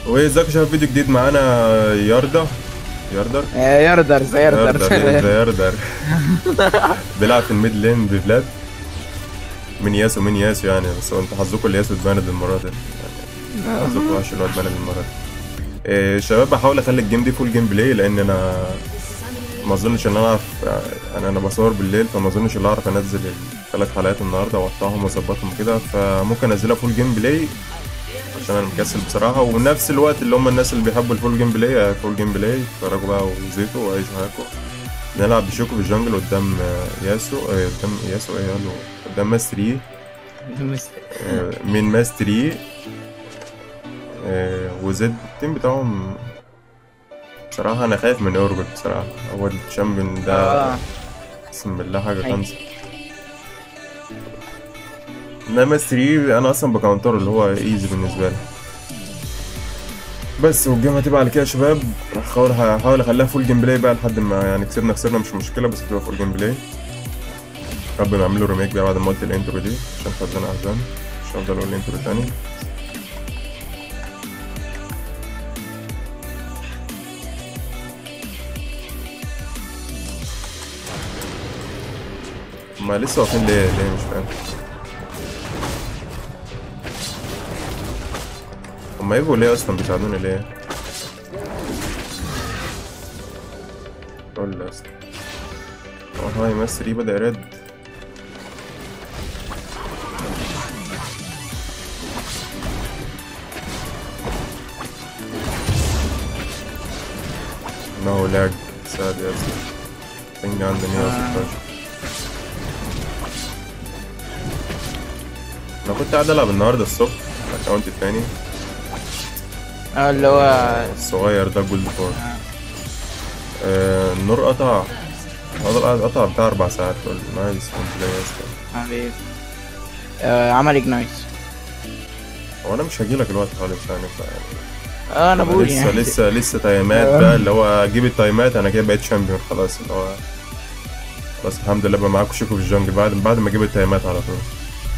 وازيك شباب فيديو جديد معانا ياردا ياردر آه، يردر زي ياردر يردر زي ياردر بيلعب في الميد لين بفلاد من ياسو من ياسو يعني بس هو انتوا حظكم اللي ياسو اتباند المرة دي يعني حظكم وحش اللي هو اتباند المرة دي إيه، شباب بحاول اخلي الجيم دي فول جيم بلاي لان انا ما اظنش ان انا اعرف يعني انا بصور بالليل فما اظنش ان اعرف انزل الثلاث حلقات النهارده واقطعهم واظبطهم كده فممكن انزلها فول جيم بلاي عشان انا مكسل بصراحه ونفس الوقت اللي هم الناس اللي بيحبوا الفول جيم بلاي فول جيم بلاي اتفرجوا بقى وزيتوا وعيشوا حياتكم نلعب بشوكو في الجنجل قدام آه، ياسو آه، قدام ياسو ايه يالو قدام ماستري آه، من ماستري آه، وزد التيم بتاعهم بصراحة أنا خايف من أوربت بصراحة هو الشامبيون ده آه. اقسم بالله حاجه أيوة. كنسة انما 3 انا اصلا بكونتر اللي هو ايزي بالنسبه لي بس والجيم هتبقى على كده يا شباب هحاول هحاول اخليها فول جيم بلاي بقى لحد ما يعني كسبنا خسرنا مش مشكله بس هتبقى فول جيم بلاي رب ما يعملوا ريميك بقى بعد ما قلت الانترو دي عشان خدنا احزان مش هفضل اقول الانترو تاني هما لسه واقفين ليه ليه مش فاهم هما يجوا ليه اصلا بيساعدوني ليه قول لي اصلا اه هاي ماستري بدأ يرد انه لاج ساد يا اسطى بينج عندي 116 انا كنت قاعد العب النهارده الصبح الاكونت التاني اه اللي هو الصغير ده جولد فور آه النور قطع فضل قاعد قطع بتاع اربع ساعات قلت نايس كنت يا اسطى حبيبي آه، عمل اجنايت هو انا مش هجيلك الوقت خالص يعني ف اه انا أنا بقول لسه يعني لسه لسه تايمات آه. بقى اللي هو اجيب التايمات انا كده بقيت شامبيون خلاص اللي هو بس الحمد لله بقى معاكم شيكو في الجنجل بعد بعد ما اجيب التايمات على طول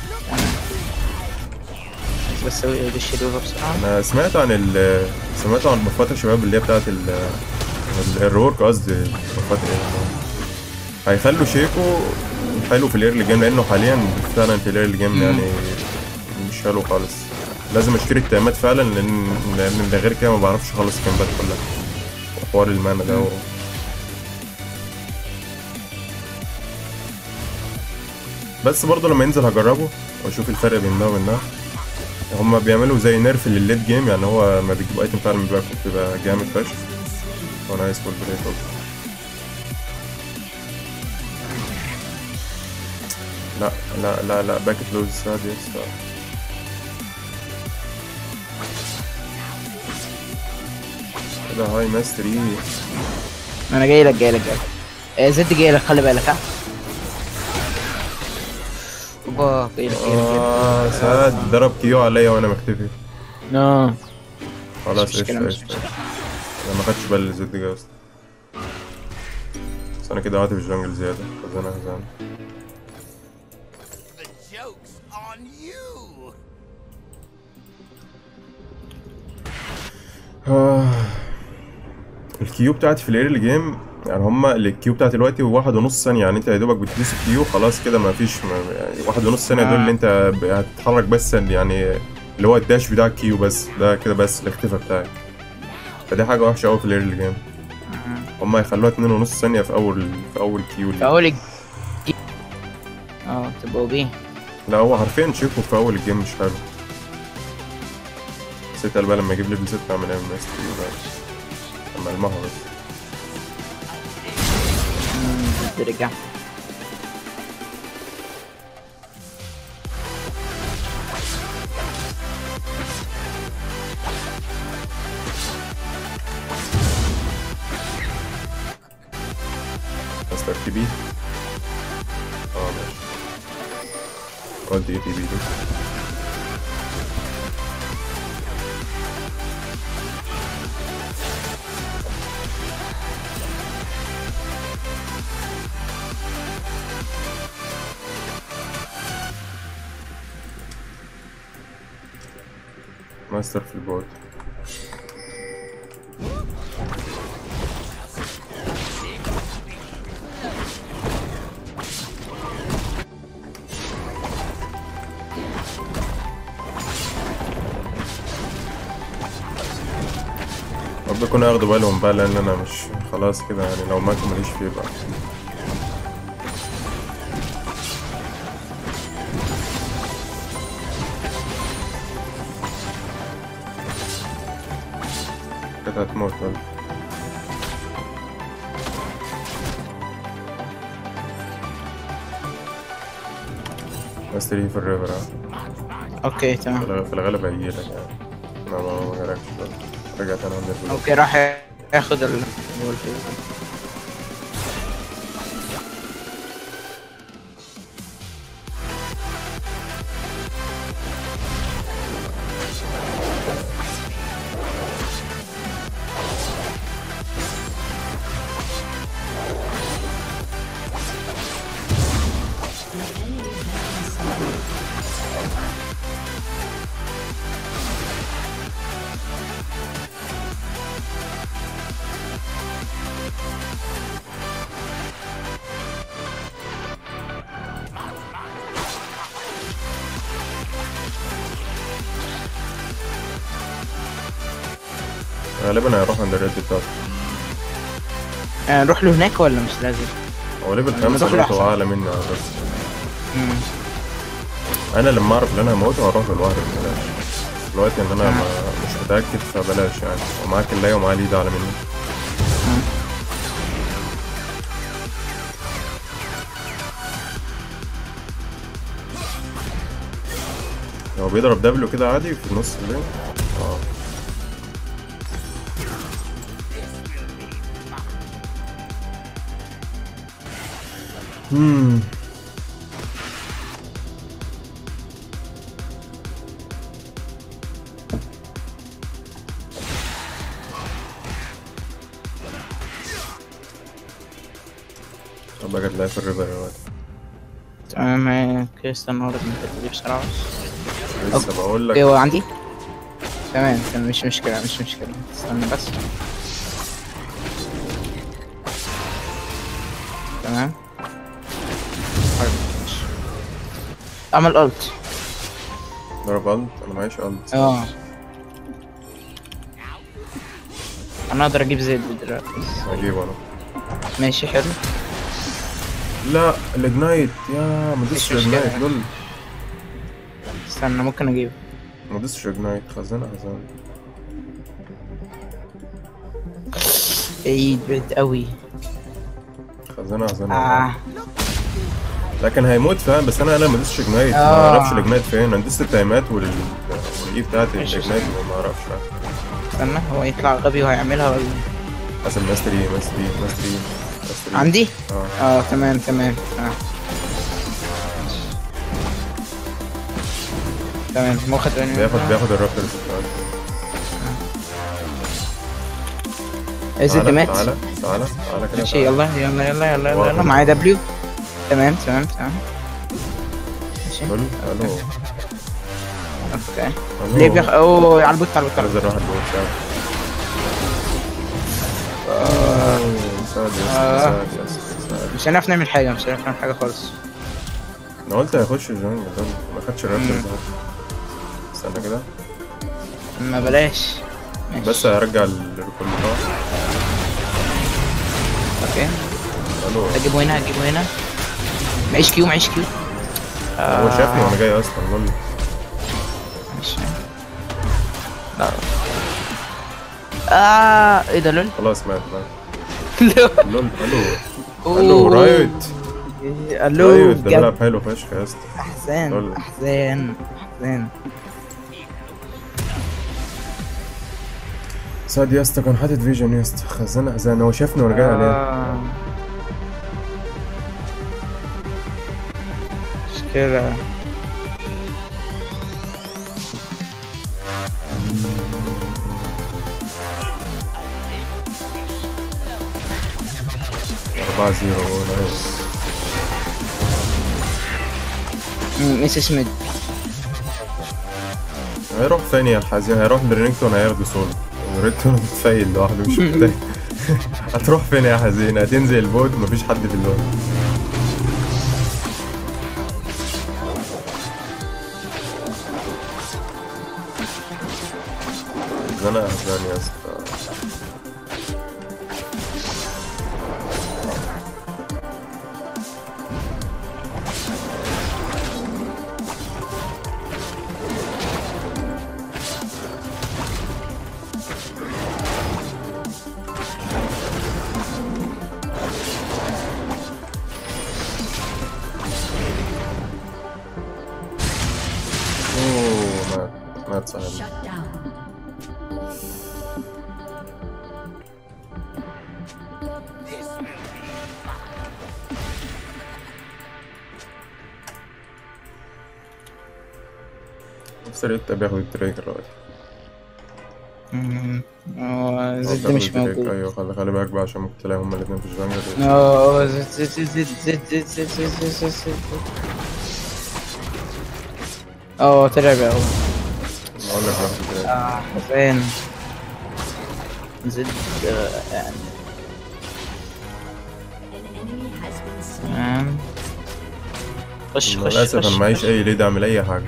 بس وش دوبه بسرعه انا سمعت عن ال سمعت عن البفات يا شباب اللي هي بتاعت ال ال- الرورك قصدي البفات ايه هيخلوا شيكو حلو في الايرلي جيم لانه حاليا فعلا في الايرلي جيم يعني مش حلو خالص لازم اشتري التيمات فعلا لان لان ده غير كده ما بعرفش اخلص الكامبات كلها وحوار المانا ده و... بس برضه لما ينزل هجربه واشوف الفرق بين ده وبين ده هما بيعملوا زي نيرف للليد جيم يعني هو ما بيجيبوا ايتم فعلا بيبقى بيبقى جامد فشخ وانا عايز فول بريك لا لا لا لا باكت لوز ساد يس كده هاي ماستري انا جاي لك جاي لك جاي لك آه، زد جاي لك خلي بالك ها اوبا جاي لك جاي لك جاي لك. اه ساد ضرب كيو عليا وانا مختفي نو خلاص مش ايش مشكلة، مش ايش مشكلة. انا ما خدتش بالي زد جاي اصلا بس انا كده وقعت في الجنجل زيادة خزانة خزانة The joke's on you! آه. الكيو بتاعتي في الايرلي جيم يعني هما الكيو بتاعتي دلوقتي واحد ونص ثانية يعني انت يا دوبك بتدوس الكيو خلاص كده ما فيش ما يعني واحد ونص ثانية دول آه. اللي انت ب- هتتحرك بس يعني اللي هو الداش بتاع الكيو بس ده كده بس الاختفاء بتاعك فدي حاجة وحشة أوي في الايرلي جيم هما هيخلوها اتنين ونص ثانية في أول في أول كيو في اول الج- اه تبقوا بيه لا هو حرفيا شيكو في أول الجيم مش حلو ستة بقى لما يجيب ليفل ستة أعمل ايه ماستري بقى لما ألمحه بس مم، رجع ماستر تي بي اه ماشي قلت ايه تي بي دي ماستر في البورد رب يكونوا ياخدوا بالهم بقى لان انا مش خلاص كده يعني لو ماتوا ماليش فيه بقى كده هتموت بقى. بس تيجي في الريفر ها. اوكي في تمام الغ- في الغالب هيجيلك يعني ما ما ما جالكش بقى. رجعت انا عند الفلوس اوكي راح ياخد ال غالبا هيروح عند الريد بتاعته آه، نروح له هناك ولا مش لازم؟ هو ليفل خمسة نروح له برضه أحسن. أعلى مني بس مم. أنا لما أعرف إن أنا هموت هروح للوهر بلاش دلوقتي إن أنا ما مش متأكد فبلاش يعني ومعاك اللاي ومعاه ليد أعلى مني هو بيضرب دبليو كده عادي في نص الليل اه Hmm. طب بقى تلاقي في الريفر دلوقتي تمام آه، اوكي استنى اورد من الحتة دي بسرعة بس لسه بقول اوكي لك هو عندي تمام تمام مش مشكلة مش مشكلة استنى بس تمام حلو، ماشي. اعمل الت ضرب الت انا معيش الت اه انا اقدر اجيب زيد دلوقتي هجيبه انا ماشي حلو لا الاجنايت يا ما دوسش مش مشكلة. الاجنايت لول استنى ممكن اجيب ما دوسش اجنايت خزانة خزانة بعيد بعيد قوي خزانة خزانة آه. لكن هيموت فاهم بس انا انا ما دوسش اجنايت ما آه. اعرفش الاجنايت فين انا دوست التايمات وال والاي بتاعتي ماشي. الاجنايت ما اعرفش لا استنى هو يطلع غبي وهيعملها ولا حسب ماستري ماستري ماستري ماستري عندي اه اه تمام تمام آه. تمام واخد بالي بياخد بياخد الرابترز بتاعته زد تعالى مات تعالى تعالى تعالى كده ماشي تعالى. يلا يلا يلا يلا يلا, واحد. يلا. معايا دبليو تمام تمام تمام ماشي قول الو اوكي الو ليه بيخ اوه على البوت على البوت على عايز البوت اروح البوت ساعد ساعد يا آه. اسطى، ساعد يا اسطى، ساعد. مش هنعرف نعمل حاجة مش هنعرف نعمل حاجة خالص انا قلت هيخش الجنجل ده ما خدش الرابترز مم. ده. استنى كده ما بلاش ماشي. بس هرجع الركول بتاعه اوكي الو اجيبه هنا اجيبه هنا معيش كيو معيش كيو هو شافني وانا جاي اصلا لول ماشي لا اه ايه ده لول خلاص مات مات لول الو الو أوه. رايت الو رايت ده بجد بيلعب حلو فشخ يا اسطى احزان لول. احزان احزان سعد يا اسطى كان حاطط فيجن يا اسطى خزانه خزانه هو شافني وانا جاي عليه آه. مشكلة أربعة زيرو نايس مم، ميسي سميث هيروح فين يا الحزين هيروح لرينجتون هياخده سولو رينجتون متفايل لوحده مش محتاج هتروح فين يا حزين هتنزل البود مفيش حد في اللون انا احزان يا اسطى واحد صاحبنا Shut down. مستر يوتا بياخد التريك دلوقتي مم. هو هو زد بياخد مش التريك، موجود ايوه خلي خلي بالك بقى عشان ممكن تلاقي هما الاتنين في الجنجل اه زد زد زد زد زد زد زد زد زد زد اه طلع بقى هو اقول لك بياخد التريك اه حزين زد آه، يعني An enemy has been slain. تمام خش خش للاسف خش انا معيش خش. اي ليد اعمل اي حاجه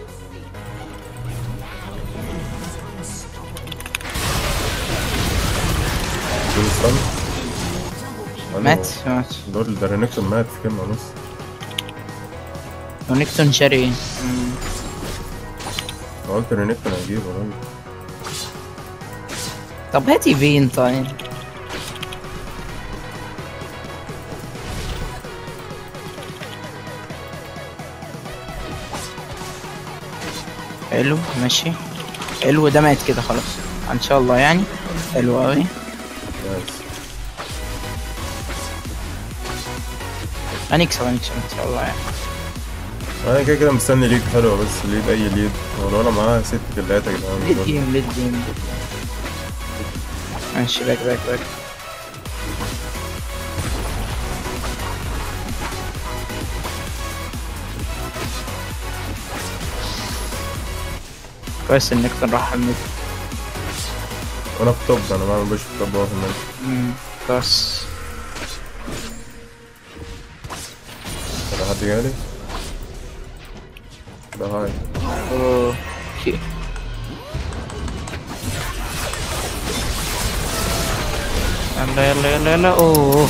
دول استنى. أنا- مات مات دول ده رينكسون مات في كلمه ونص ونيكتون شاري مم. أنا قلت رينكسون هجيبه راجل طب هاتي فين طيب حلو ماشي حلو ده مات كده خلاص ان شاء الله يعني حلو اوي نايس هنكسب هنكسب ان شاء الله يعني انا كده كده مستني ليد حلوه بس ليد اي ليد هو الولا معاه ست كلات يا جدعان ليد والله. جيم ليد جيم ماشي باك باك باك كويس انك راح على الميد وانا في توب انا بعمل بوش في توب وهو في الملك مم، كويس ولا حد جالي ده هاي اوكي يلا يلا يلا يلا اوه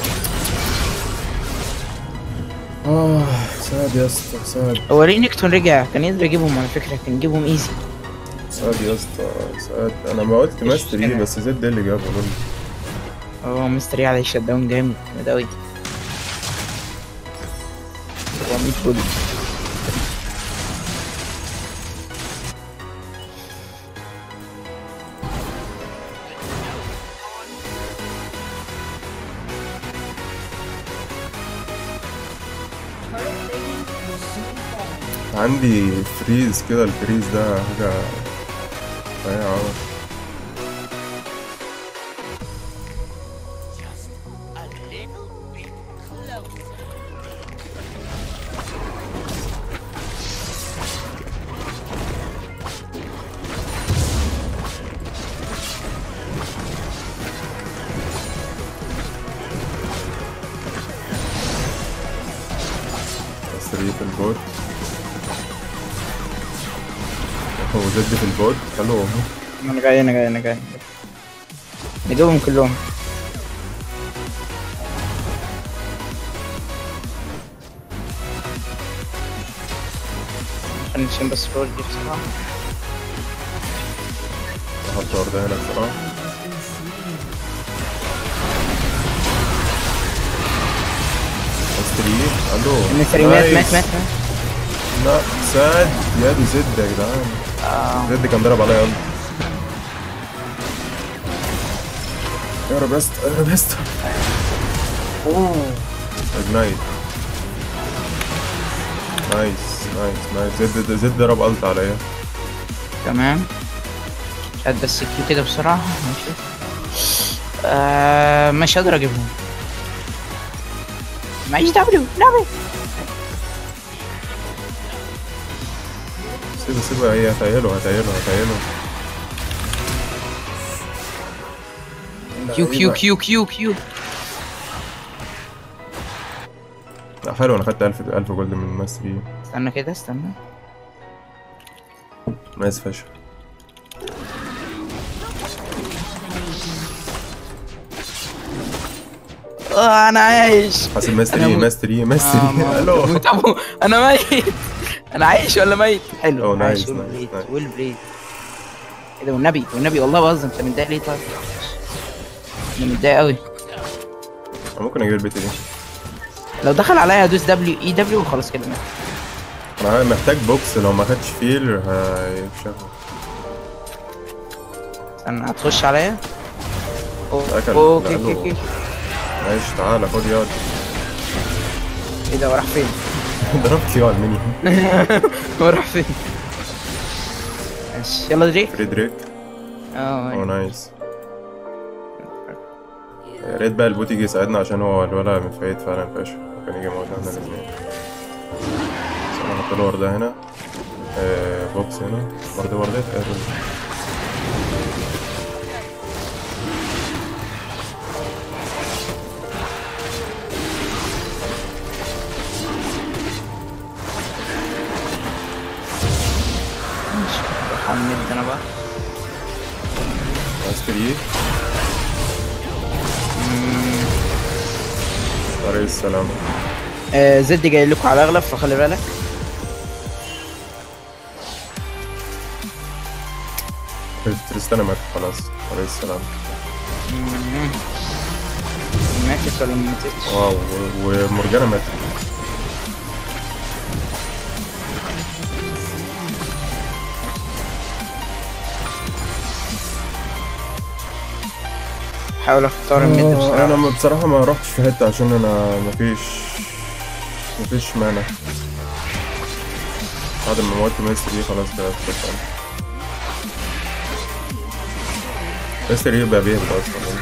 اه سعد يا اسطى سعد هو رينكتون رجع كان يقدر يجيبهم على فكرة كان يجيبهم ايزي سعد يا اسطى سعد انا ما قلت ماستر ايه بس زد اللي جابه برضه هو مستري على الشت داون جامد جامد اوي 400 بودي عندي فريز كده الفريز ده حاجة ضيعة أوي. A little bit closer. تسرية البوت هو زد في البوت حلو انا جاي انا جاي انا جاي نجيبهم كلهم خلينا نشيل بس الرول دي بصراحة هحط ورد هنا بصراحة ماستري الو المستري مات مات نايس. مات لا سعد يا دي زد يا جدعان اه زد كان ضرب عليا قلب يا ربست يا ربست اوه اجنايت نايس نايس نايس زد زد ضرب الت عليا تمام هات بس كيو كده بسرعة ماشي آه مش هقدر اجيبهم معيش دبليو دبليو سيبه سيبه هي هتايله هتايله هتايله كيو كيو كيو كيو كيو لا حلو انا خدت 1000 1000 جولد من الماستري استنى كده استنى نايس فشخ آه انا عايش حاسب أنا ماستري موت. ماستري آه، ماستري الو موت. طب انا ميت انا عايش ولا ميت حلو أوه، عايش نايس، ويل نايس، بليد نايس. ويل بليد ايه ده والنبي والنبي والله بهزر انت متضايق ليه طيب انا متضايق قوي أنا ممكن اجيب البيت دي لو دخل عليا ادوس دبليو اي دبليو وخلاص كده مات انا محتاج بوكس لو ما خدش فيل هيفشخ استنى هتخش عليا أكل. اوكي لا، اوكي له. اوكي ماشي تعالى خد ياض ايه ده هو راح فين؟ ضربت ياض مني هو راح فين؟ ماشي يلا دريك فري دريك اه اوه نايس يا ريت بقى البوت يجي يساعدنا عشان هو الولا متفايد فعلا فشخ ممكن يجي يموتنا احنا الاثنين بس انا هحط له وردة هنا آه بوكس هنا وردة وردة آه، راح على الميد انا بقى عايز تريه طريق السلامة آه زد جاي لكم على الاغلب فخلي بالك تريستانا مات خلاص طريق السلامة مم. ماتت ولا ما ماتتش؟ واو و- ومورجانا مات حاول اختار الميد آه، بسرعة انا ما- بصراحة ما رحتش في حتة عشان انا مفيش مفيش مانع بعد ما موت ميسي دي خلاص كده اتفقنا ميسي دي بقى بيهبط اصلا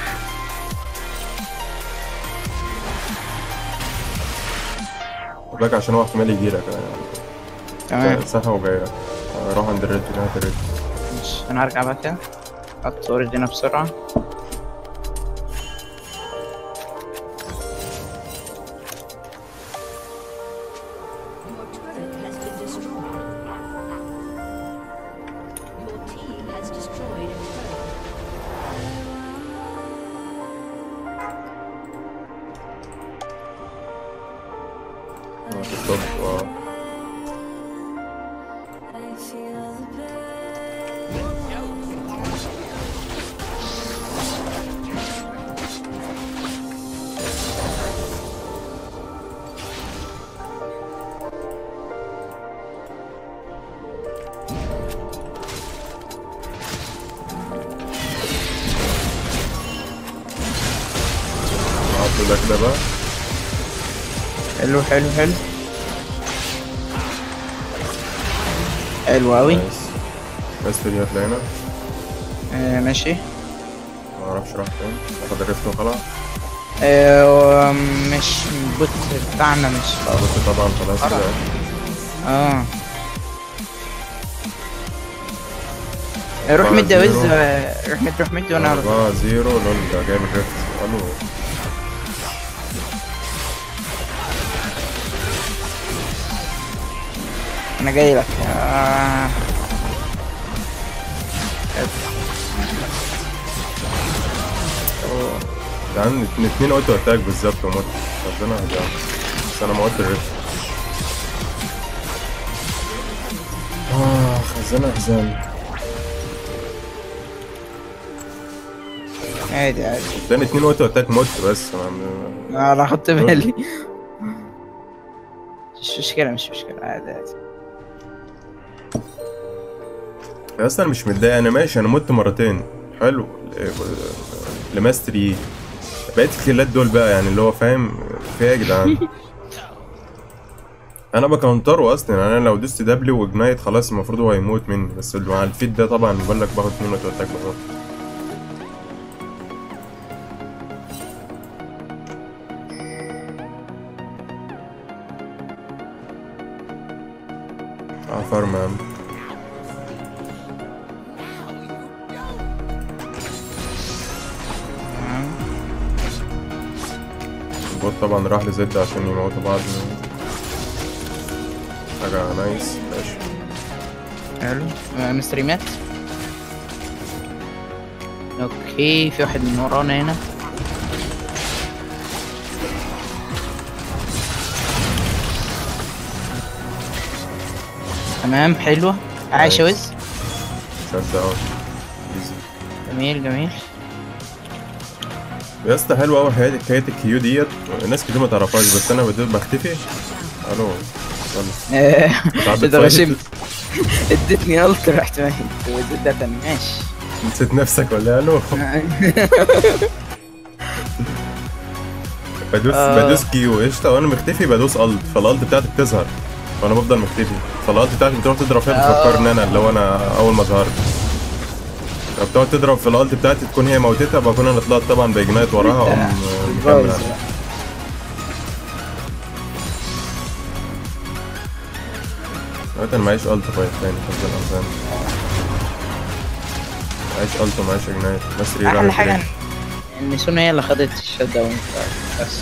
خد بالك عشان هو احتمال يجيلك تمام يعني صح وجاي روح عند الريد ناحية الريد ماشي. انا هرجع بقى كده حط اوريد هنا بسرعة Your turret has been destroyed. Your team has destroyed a turret. بالظبط اه عطوا ده كده بقى حلو حلو حلو حلو اوي نايس ميسي دي هتلاقينا آه ماشي ما اعرفش راح فين اخد الريفت وخلاص آه مش البوت بتاعنا مش اه بس طبعا خلاص كده اه روح أربعة مد يا وز زيرو. آه، روح مد روح مد وانا هرد. 4 0 لول ده جايب الريفت الو انا جاي لك آه. يعني اتنين- اتنين اوتو اتاك بالظبط وموت ربنا هداهم بس انا موت الريفت اه خزانة احزان عادي عادي اداني اتنين اوتو اتاك موت بس ما- انا خدت بالي مش مشكلة مش مشكلة عادي عادي يا اصلا مش متضايق انا ماشي انا مت مرتين حلو لماستري بقيت الكيلات دول بقى يعني اللي هو فاهم في ايه يا جدعان انا بكونتره اصلا يعني انا لو دوست دبليو واجنايت خلاص المفروض هو يموت مني بس مع الفيد ده طبعا بقول لك باخد اتنين اوتو اتاك بموت اه فارم يا عم تمام. البوت طبعا راح لزد عشان يموتوا بعض حاجة نايس ماشي حلو آه، مستري مات اوكي في واحد من ورانا هنا تمام حلوة عايش يا وز شات داون ايزي جميل جميل يا اسطى حلوة أوي حكاية حكاية الكيو ديت ناس كتير ما تعرفهاش بس أنا بديت بختفي ألو يلا تعب ده الفايت. غشمت ادتني الت رحت ميت وزد ده تاني ماشي نسيت نفسك ولا الو بدوس آه. بدوس كيو قشطه وانا مختفي بدوس الت فالالت بتاعتي بتظهر وانا بفضل مختفي فالالت بتاعتي بتروح تضرب فيها بتفكرني انا اللي هو انا اول ما ظهرت فبتقعد تضرب في الالت بتاعتي تكون هي موتتها بكون انا طلعت طبعا باجنايت وراها واقوم مكمل بايظ. عليها. دلوقتي انا معيش الت فايت تاني خمسة الأحزان معيش الت ومعيش اجنايت بس ري احلى راح حاجه بريك. ان سونا هي اللي خدت الشت داون بس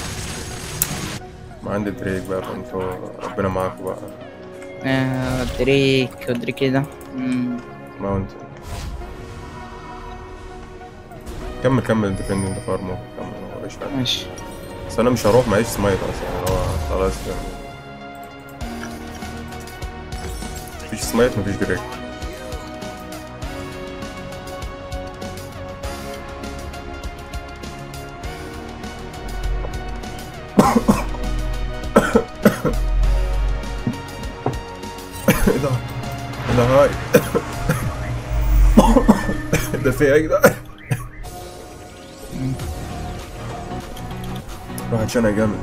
ما عندي دريك بقى فانتوا ربنا معاكم بقى آه، دريك ودريك ايه ده مم. ماونت كمل كمل ديفند انت فارمو كمل مفيش حاجة ماشي بس انا مش هروح معيش سمايت اصلا يعني هو خلاص يعني مفيش سمايت مفيش دريك ايه ده؟ ايه ده هاي ده في ايه يا جدعان؟ روح عشان جامد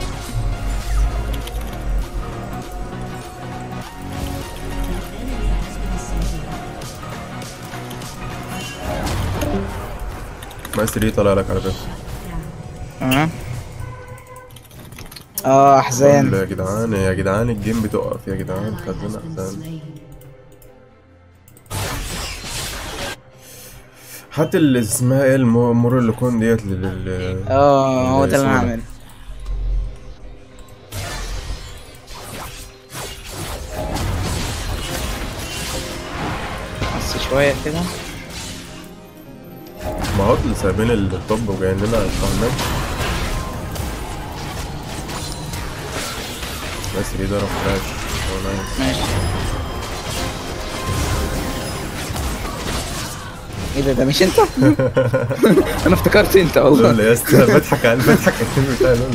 ماستري طلع لك على فكرة اه اه احزان يا جدعان يا جدعان الجيم بتقف يا جدعان خلينا احسن هات اللي اسمها ايه المر اللي كون ديت لل اه هو ده اللي انا سونا. هعمله بس شوية كده ما هو اللي سايبين الطب وجايين لنا فاهمين بس ليه ضرب فلاش هو نايس ماشي ايه ده ده مش انت؟ انا افتكرت انت والله لول يا اسطى بضحك على بضحك على الفيلم بتاع لول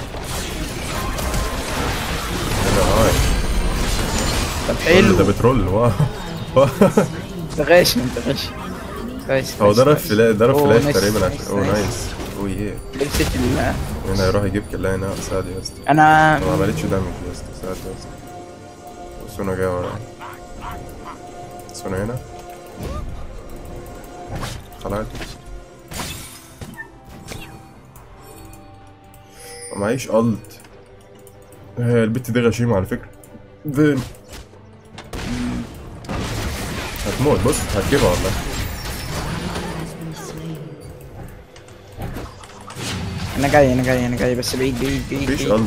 انا هاي طب لول حلو ده بترول واو واو. ده غاشم انت غاشم كويس هو كويس، ضرب كويس. فلاش ضرب أوه، فلاش نايس، تقريبا نايس، عشان اوه نايس. نايس اوه يه لبست ال هنا يروح يجيب كلاية هنا سعد يا اسطى انا ما عملتش دامج يا اسطى سعد يا اسطى سونا جاي ورا سونا هنا خلاص معيش الت هي البت دي غشيمة على فكرة فين هتموت بص هتجيبها والله انا جاي انا جاي انا جاي بس بعيد بعيد بعيد مفيش بعيد. الت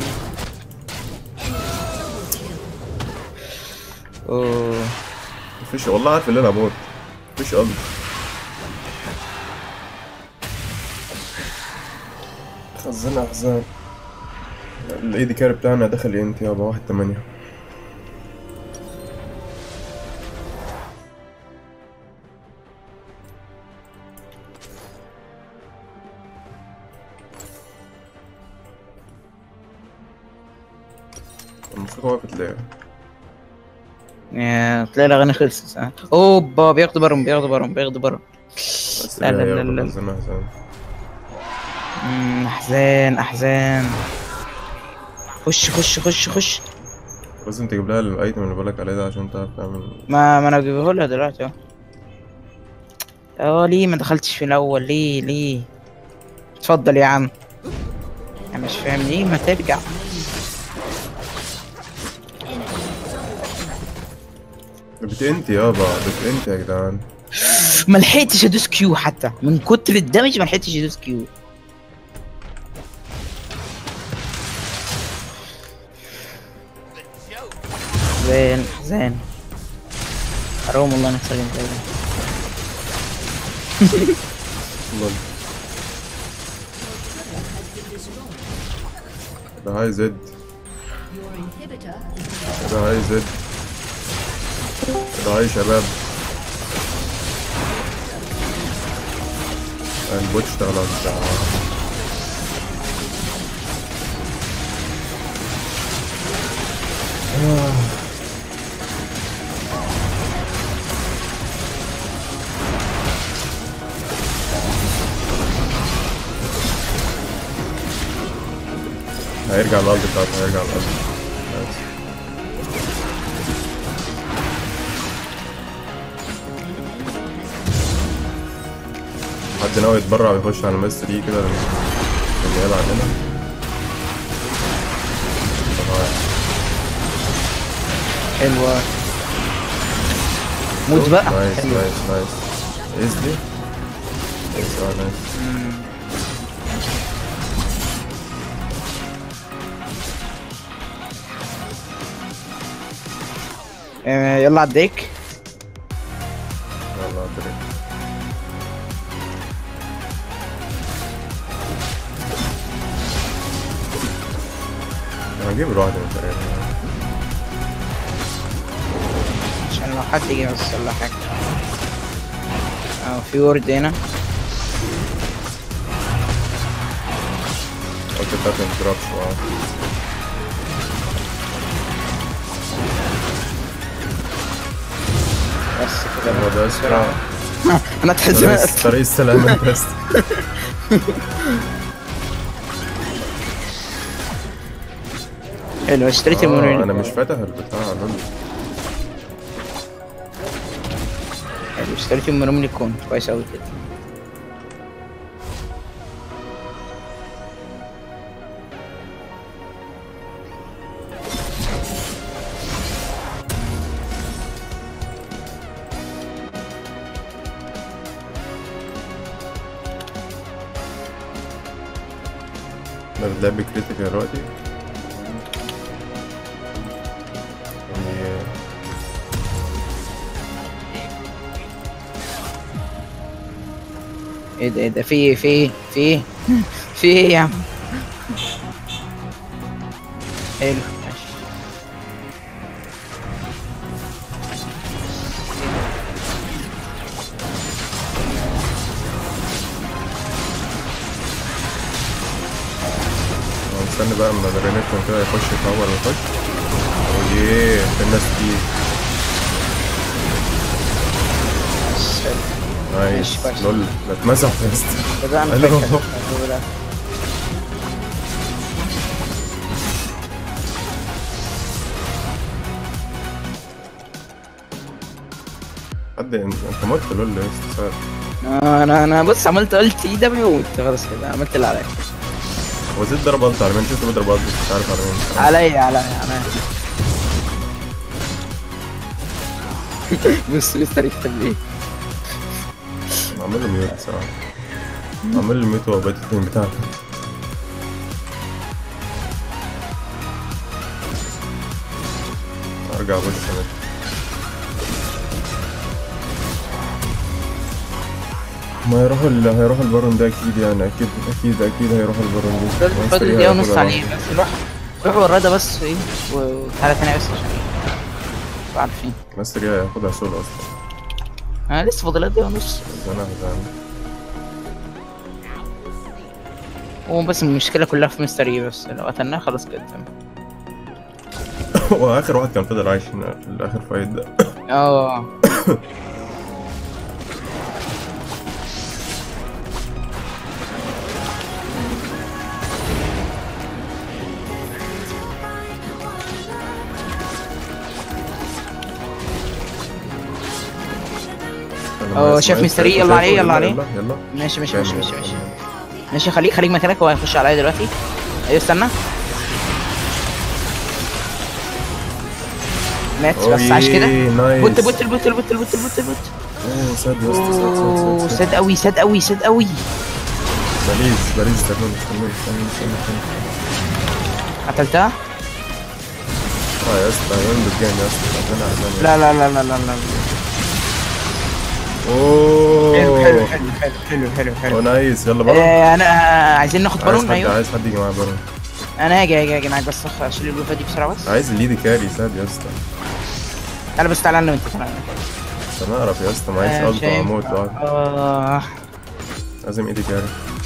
اوه مفيش والله عارف اللي انا هموت مفيش الت خزنا احزان الايدي كار بتاعنا دخل انت يابا واحد تمانية الموسيقى وقفت ليه؟ يا تلاقي الاغاني خلصت ها اوبا بياخدوا برم بياخدوا برم بياخدوا برم بس لا، لا، ليه لا، يابا لا. خزنا احزان مم، احزان احزان خش خش خش خش لازم تجيب لها الايتم اللي بقولك عليه ده عشان تعرف تعمل ما ما انا بجيبه لها دلوقتي اهو اه ليه ما دخلتش في الاول ليه ليه اتفضل يا عم انا مش فاهم ليه ما ترجع بت انت يابا بت انت يا جدعان ما لحقتش ادوس كيو حتى من كتر الدمج ما لحقتش ادوس كيو زين زين حرام والله نخسر زي ده والله. ده هاي زد Your inhibitor is ده هاي زد ده هاي شباب البوت اشتغل على بتاع هيرجع الارض بتاعته هيرجع الارض نايس. حد ناوي يتبرع ويخش على الميست دي كده النيابة عننا طبعا. حلوة موت بقى نايس حلو. نايس نايس ايز دي نايس اه نايس آه، يلا عديك يلا دريك هجيب الواحدة من تقريبا عشان لو حد يجي بس ولا حاجة اه في وورد هنا قلت بتاعتي ما تضربش اه بس كده هو ده اسرع انا اتحزنت طريق السلامة بس حلو اشتريت آه المونوريل انا مش فاتح البتاع لول حلو اشتريت المونوريل يكون كويس اوي كده ده بتلعب بكريتيك دلوقتي يعني ايه ده ايه ده في ايه في ايه في ايه في ايه يا عم حلو ماشي هو مستني بقى اما رينيكتون كده يخش يتطور ويخش اويه في الناس دي بس حلو نايس ماشي، كويس. لول ده اتمسح يا اسطى بدأنا حلو. نفكر. حلو. حد انت انت مت لول يا اسطى سهل. آه، انا انا بص عملت قلت اي دبليو وقلت خلاص كده عملت اللي عليا هو زيد ضرب الت على مين شفت بيضرب الت مش عارف على مين عليا عليا عليا بص مستر يكتب ليه عامل له ميوت صراحة عامل له ميوت هو بقيت التيم بتاعته ارجع بص انا ما يروح ال... هيروح البارون ده اكيد يعني اكيد اكيد اكيد هيروح البارون دي فاضل ماستر فاضل إيه دقيقة هياخدها ونص عليه لوحده. بس روح روح وراه ده بس ايه وتعالى تاني بس عشان تبقوا عارفين ماستر ايه هياخدها سولو اصلا انا لسه فاضل دقيقة ونص انا هزعل هو بس المشكلة كلها في مستر ايه بس لو قتلناه خلاص كده تمام هو اخر واحد كان فضل عايش هنا في الاخر فايت ده اه هو شاف مستر إيه، يلا عليه، يلا عليه. يلا يلا ماشي ماشي ماشي ماشي ماشي ماشي خليك خليك مكانك هو هيخش عليا دلوقتي ايوه استنى مات بس عاش كده نايس بوت بوت البوت البوت البوت البوت البوت اوه ساد يا اسطى ساد اوه ساد ساد ساد قوي ساد قوي ساد قوي باريس باريس استنى استنى استنى استنى استنى قتلتها اه يا اسطى ينبت جيم يا اسطى ربنا عزاني لا لا لا لا لا لا اوه حلو حلو حلو حلو حلو حلو اوه حلو نايس يلا بارون آه، انا عايزين ناخد عايز بالون حد ايوه عايز حد يجي معايا بارون انا هاجي هاجي هاجي معاك بس أخ- اشيل الوفا دي بسرعه بس عايز الليد كاري ساد يا اسطى تعالى بس تعالى انا وانت تعالى عشان اعرف يا اسطى معيش آه، الت شايف. واموت لوحدي اه لازم ايدي كاري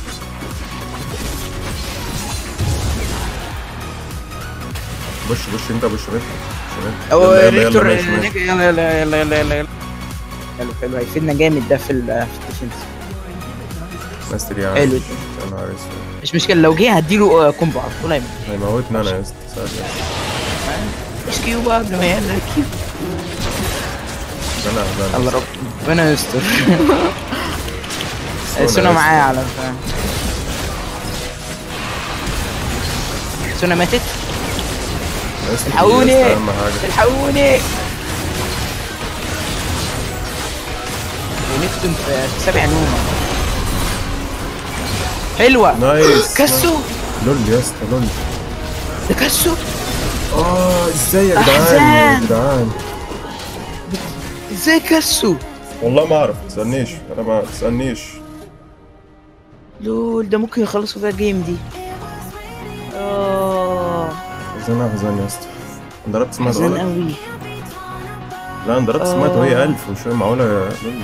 بش بش انت بش بش هو يلا يلا يلا ريكتور ماشي ماشي يلا يلا يلا يلا يلا يلا حلو حلو هيفيدنا جامد ده في ال في الديفنس ماستر يا حلو. عم يا نهار اسود مش مشكله لو جه هديله آه، كومبو على طول هيموت. هيموتني انا يا اسطى سهل. مش كيو بقى قبل ما يعمل كيو انا انا الله رب ربنا يستر سونا معايا على فكرة سونا ماتت ماستر الحقوني يا اسطى اهم حاجه الحقوني ونكتم في سبع نومة حلوة نايس كسو لول يا اسطى لول ده كسو اه ازاي يا جدعان أحزان. يا جدعان ازاي كسو والله ما اعرف تسالنيش انا ما تسالنيش لول ده ممكن يخلصوا فيها الجيم دي اه حزن حزن يا اسطى انا ضربت سمعت حزين غلط قوي لا انا ضربت سمعت آه. وهي 1000 وشويه معقوله يا لول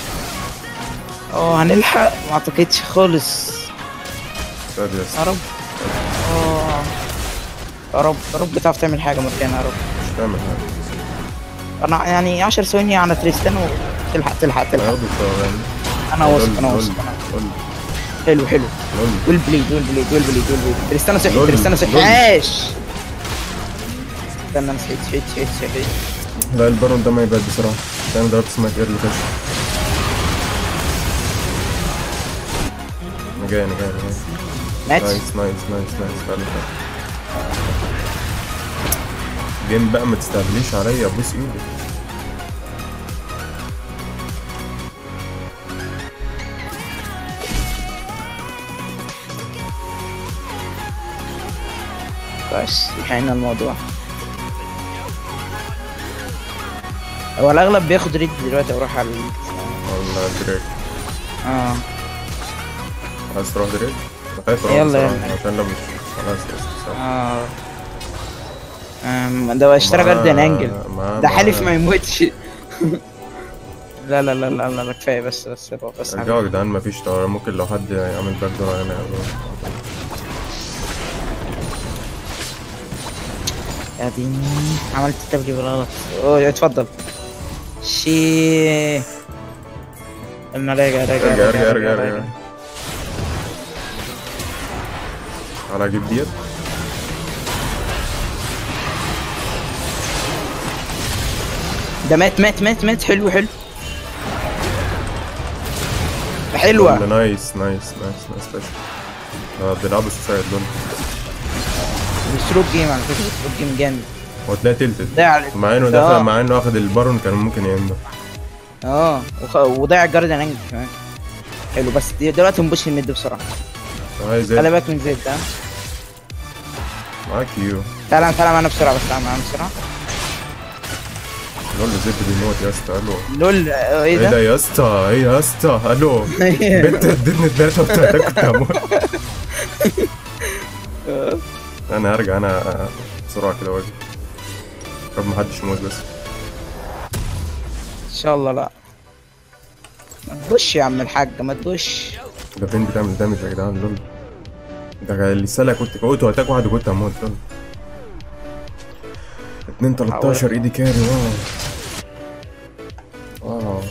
اه هنلحق ما اعتقدش خالص ساد يا اسطى يا رب اه يا رب يا رب تعرف تعمل حاجة مكانها يا رب مش فاهم حاجه انا يعني 10 ثواني على تريستان وتلحق تلحق تلحق هياخدوا الطيران انا واثق انا لول، واثق لول، حلو حلو لول دول بليد دول بليد دول بليد دول بليد تريستان صحي لول، تريستان لول. صحي عاش استنى انا صحيت صحيت صحيت صحيت لا البارون ده ما يبعد بصراحه انا ضربت سمعت ايرلي فشخ انا جاي انا جاي انا جاي مات نايس نايس نايس نايس فعلا جيم بقى ما تستهبليش عليا بوس ايدك بس لحقنا الموضوع هو الاغلب بياخد ريد دلوقتي واروح على ال- والله دريك اه عايز تروح دريك؟ أنا خايف اروح يلا، بصراحة، يلا. عشان لو مش خلاص يا أسطى، صح. اه أم، ده اشترى معاه- جاردن انجل معاه- ده حالف معاه- ما يموتش لا لا لا لا لا لا، كفايه بس بس بس رجعوا يا جدعان مفيش طيارة ممكن لو حد يعمل باك دور هنا يعملوه. يا ديني عملت التبلي بالغلط اوه اتفضل شي قلنا راجع راجع ارجع ارجع ارجع ارجع على اجيب ديت ده مات مات مات مات حلو حلو ولا حلوة نايس نايس نايس نايس فشخ آه، بيلعبوا سوسايد دول بيستروك جيم على فكرة بيستروك جيم جامد هو تلاقي تلتد ضيع على- مع انه دافع آه. مع انه واخد البارون كان ممكن ينده اه وخ... وضيع الجاردن انجل كمان حلو بس دي- دلوقتي نبوش الميد بسرعة عايز خلي ايه بالك من زيد ده معاك يو تعالى تعالى معانا بسرعة بس تعالى معانا بسرعة لول زد بيموت يا اسطى الو لول آه، ايه ايه ده ده؟ يا اسطى ايه يا اسطى الو بنت ادتني الداتا بتاعتك كنت هموت انا هرجع انا آه، بسرعه كده واجي رب محدش يموت بس ان شاء الله لا ما تبوش يا عم الحاج ما تبوش ده فين بتعمل دامج يا جدعان لول ده اللي سالك كنت قلت هتاك واحد وكنت هموت لول 2 13 ايدي كاري واو واو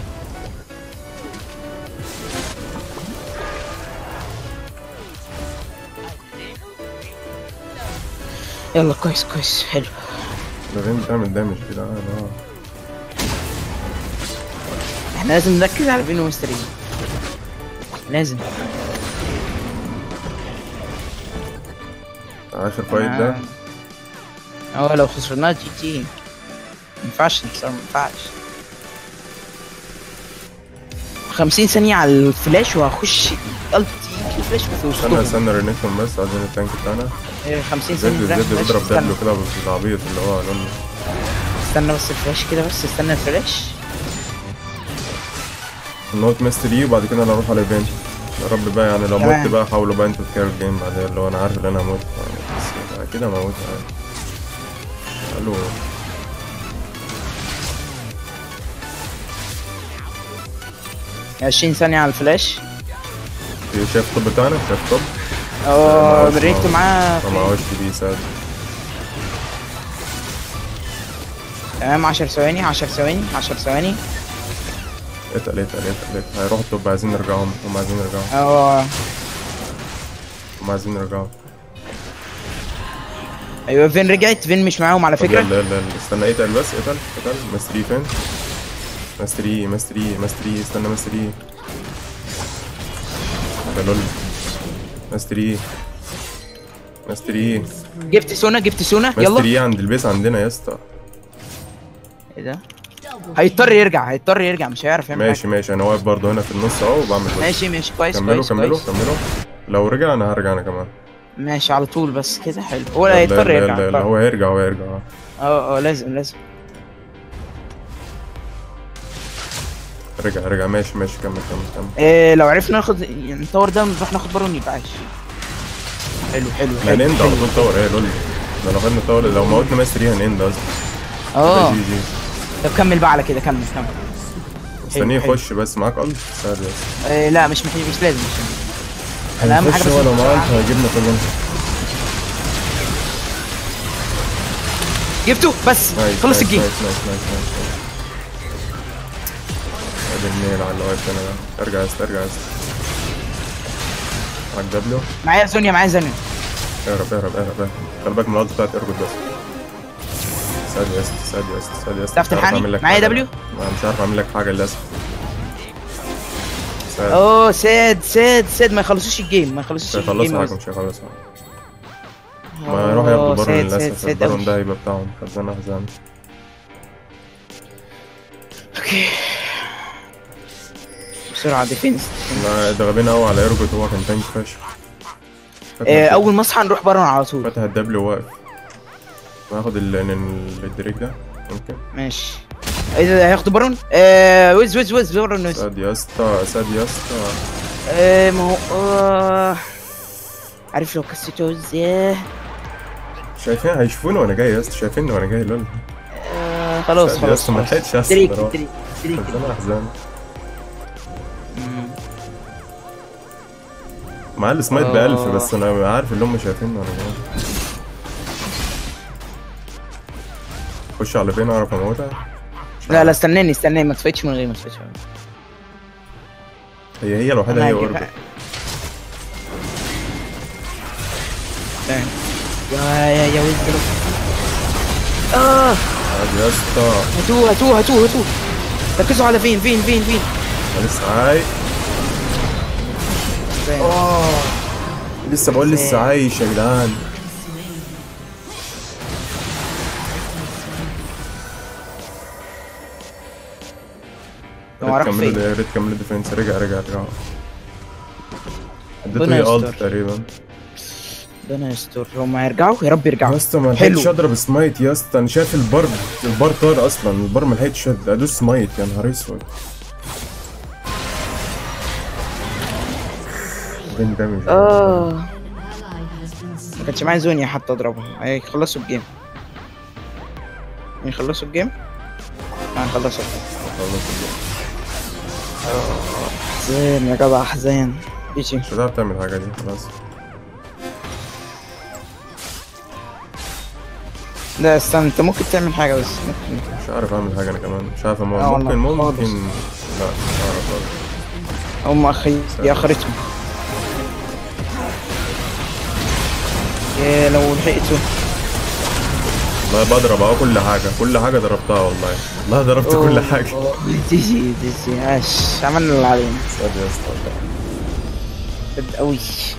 يلا كويس كويس حلو ده فين بتعمل دامج كده اه احنا لازم نركز على بينو ومسترين لازم اخر فايت ده اه لو خسرناه جي جي ما ينفعش نخسر ما ينفعش 50 ثانية على الفلاش وهخش الت يجي فلاش في استنى وسطهم استنى رينيكتون بس عايزين التانك بتاعنا إيه، 50 زد ثانية فلاش زد فلاش. بيضرب استنى. دبله كده بالعبيط اللي هو لول استنى بس الفلاش كده بس استنى الفلاش نوت ميستري وبعد كده انا اروح على ايفنت يا رب بقى يعني لو تمام. مت بقى حاولوا بقى انتوا تكاروا الجيم بعدين اللي هو انا عارف ان انا هموت يعني بس اكيد هموت يعني الو 20 ثانية على الفلاش شايف الطب بتاعنا شايف الطب اه معهوش- بريكتو معاه ما معهوش دي ساد تمام 10 ثواني 10 ثواني 10 ثواني اتقل اتقل اتقل اتقل هيروحوا التوب عايزين يرجعهم هم عايزين يرجعوا اه هم عايزين يرجعوا ايوه فين رجعت فين مش معاهم على طب فكره يلا يلا يلا استنى اتقل بس اتقل اتقل ماستري فين ماستري ماستري ماستري استنى ماستري يا لول ماستري ماستري جبت سونا جبت سونا يلا ماستري عند البيس عندنا يا اسطى ايه ده هيضطر يرجع هيضطر يرجع مش هيعرف يعمل ماشي ماشي انا واقف برضه هنا في النص اهو وبعمل حاجة. بس ماشي ماشي كويس كملوا كويس كملوا كويس كملوا لو رجع انا هرجع انا كمان ماشي على طول بس كده حلو هو يلا، هيضطر يلا، يرجع يلا، يلا، هيضطر. هو هيرجع هو هيرجع اه اه لازم لازم رجع رجع ماشي ماشي كمل كمل كمل إيه لو عرفنا ناخد يعني نطور ده نروح ناخد بارون يبقى عايش حلو حلو لا حلو نند على حلو. طول طور ايه لول ده لو خدنا طور لو موتنا ماستري هنند اصلا اه جي جي طب كمل بقى على كده كمل كمل استنيه حلو. يخش بس معاك قلب سهل بس إيه لا مش محتاج مش لازم مش لازم. انا اهم حاجه هيخش بس هو لو نخش معاه معاه. انت هيجيبنا كلنا جبته بس نايس، خلص نايس، الجيم نايس نايس نايس نايس نايس. ادي النيل على اللي واقف هنا ده ارجع يا اسطى ارجع يا اسطى معاك دبليو معايا زونيا معايا زونيا اهرب اهرب اهرب اهرب خلي بالك من الارض بتاعت ارجل بس ساد يا اسطى ساد يا اسطى ساد يا اسطى تعرف مش عارف تلحقني؟ أعمل لك معايا حاجة. دبليو؟ ما مش عارف اعمل لك حاجه للاسف ساد اوه ساد ساد ساد ما يخلصوش الجيم ما يخلصوش مش الجيم هيخلصوا حاجه مش هيخلصوا حاجه ما يروحوا ياخدوا أوه، بارون ساد ساد للاسف ساد البارون أوي. ده هيبقى بتاعهم خزانه خزانه اوكي بسرعه ديفنس لا ده غبينا قوي على ارجوت هو كان تانك فشخ فتح آه، الد- اول ما اصحى نروح بارون على طول فتح الدبليو واقف ناخد ال- ال- الدريك ده ممكن ماشي ايه ده هياخدوا بارون آه ويز ويز ويز بارون ويز ساد يا اسطى ساد يا اسطى آه ما هو آه عارف لو كسيته ويز ياه شايفين هيشوفوني وانا جاي يا اسطى شايفيني وانا جاي لول آه خلاص ساد يا خلاص اسطى ما خلاص. لحقتش يا اسطى دريك بروح. دريك دريك خزانه احزان مم. معاه السمايت ب آه. 1000 بس انا عارف اللي هم شايفيني وانا جاي خش على فين اعرف اموتها مش لا عارف. لا استناني استناني ما تفيتش من غير ما تفيتش من غير هي هي الوحيده أنا هي هجيبها. ورجل استنى. يا يا يا ويز دلوقتي. اه ساد يا اسطى هاتوه هاتوه هاتوه هاتوه ركزوا على فين فين فين فين انا لسه عايش فين. لسه بقول لسه ساد. عايش يا جدعان يا هو ريت راح كملوا فين؟ يا ريت كملوا ديفنس رجع رجع رجع اديته ربنا هي الت يستر. تقريبا ربنا يستر هم هيرجعوا يا رب يرجعوا يا اسطى ما حلو. لحقتش اضرب سمايت يا اسطى انا شايف البار البار طار اصلا البار ما لحقتش ادوس سمايت يا نهار اسود بين دامج اه An ally has been slain. ما كانش معايا زونيا حتى اضربهم هيخلصوا الجيم يخلصوا الجيم هنخلصوا احزان يا جدع احزان بيجي مش هتعرف تعمل حاجه دي خلاص لا استنى انت ممكن تعمل حاجه بس ممكن مش عارف اعمل حاجه انا كمان مش عارف أموت. آه والله، ممكن خالص. ممكن لا مش عارف خالص. هم اخي دي اخرتهم يا لو لحقته والله بضرب اهو كل حاجه كل حاجه ضربتها والله والله ضربت كل حاجه تيجي تيجي عاش عملنا اللي علينا ساد يا اسطى والله. بد قوي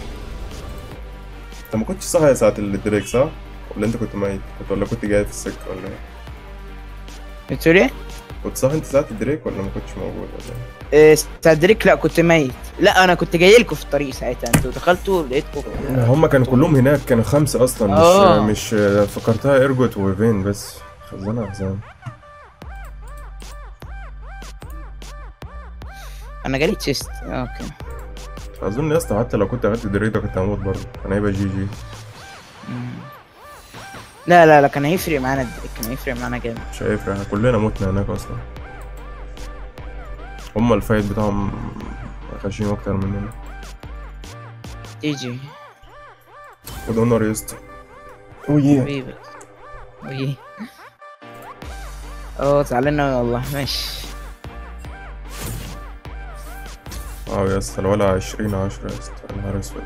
انت ما كنتش صاحي ساعه الدريك صح؟ ولا انت كنت ميت؟ كنت ولا كنت جاي في السكه ولا ايه؟ بتقول ايه؟ كنت صاحي انت ساعه الدريك ولا ما كنتش موجود ولا ايه؟ إيه، استدرك لا كنت ميت لا انا كنت جاي لكم في الطريق ساعتها انتوا دخلتوا لقيتكم هم كانوا كلهم هناك كانوا خمسه اصلا آه. مش مش فكرتها ارجوت وفين بس خزانه احزان انا جالي تشيست اوكي اظن يا اسطى حتى لو كنت اخدت الدريك ده كنت هموت برضه كان هيبقى جي جي لا لا لا كان هيفرق معانا الدريك كان هيفرق معانا جامد مش هيفرق كلنا متنا هناك اصلا هم الفايت بتاعهم خاشين اكتر مننا تيجي خد اونر يا اسطى ويه حبيبي وي اه زعلان أوي والله ماشي اه يا اسطى الولا 20 10 يا اسطى يا نهار اسود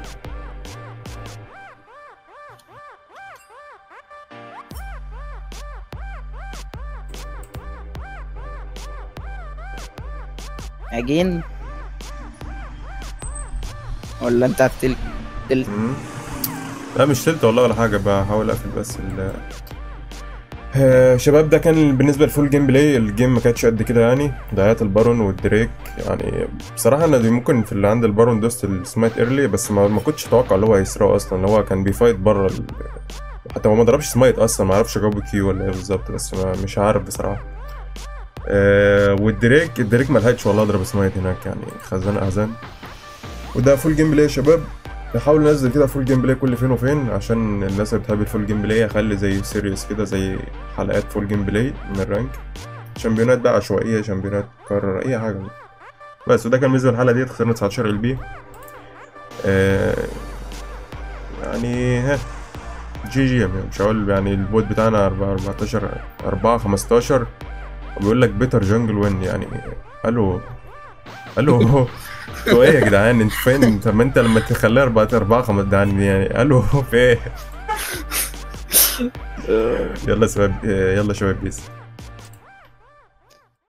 اجين ولا انت هتل تل مم. لا مش تلت والله ولا حاجة بحاول اقفل بس ال آه، شباب ده كان بالنسبة للفول جيم بلاي الجيم ما كانتش قد كده يعني ضيعت البارون والدريك يعني بصراحة انا دي ممكن في اللي عند البارون دوست السمايت ايرلي بس ما, ما كنتش اتوقع اللي هو هيسرقه اصلا اللي هو كان بيفايت بره ال... حتى هو ما ضربش سمايت اصلا ما اعرفش جاوب كيو ولا ايه بالظبط بس ما مش عارف بصراحة آه والدريك الدريك ما لحقتش والله اضرب سمايت هناك يعني خزان احزان وده فول جيم بلاي يا شباب بحاول انزل كده فول جيم بلاي كل فين وفين عشان الناس اللي بتحب الفول جيم بلاي اخلي زي سيريس كده زي حلقات فول جيم بلاي من الرانك شامبيونات بقى عشوائيه شامبيونات كرر اي حاجه بس وده كان بالنسبه للحلقه دي خسرنا 19 ال بي آه يعني ها جي جي مش هقول يعني البوت بتاعنا 4 14 4 15 وبيقول لك بيتر جانجل وين يعني الو الو انتوا ايه يا جدعان انتوا فين طب ما انت لما تخليها 4 4 5 يعني يعني الو في ايه يلا يا شباب يلا يا شباب بيس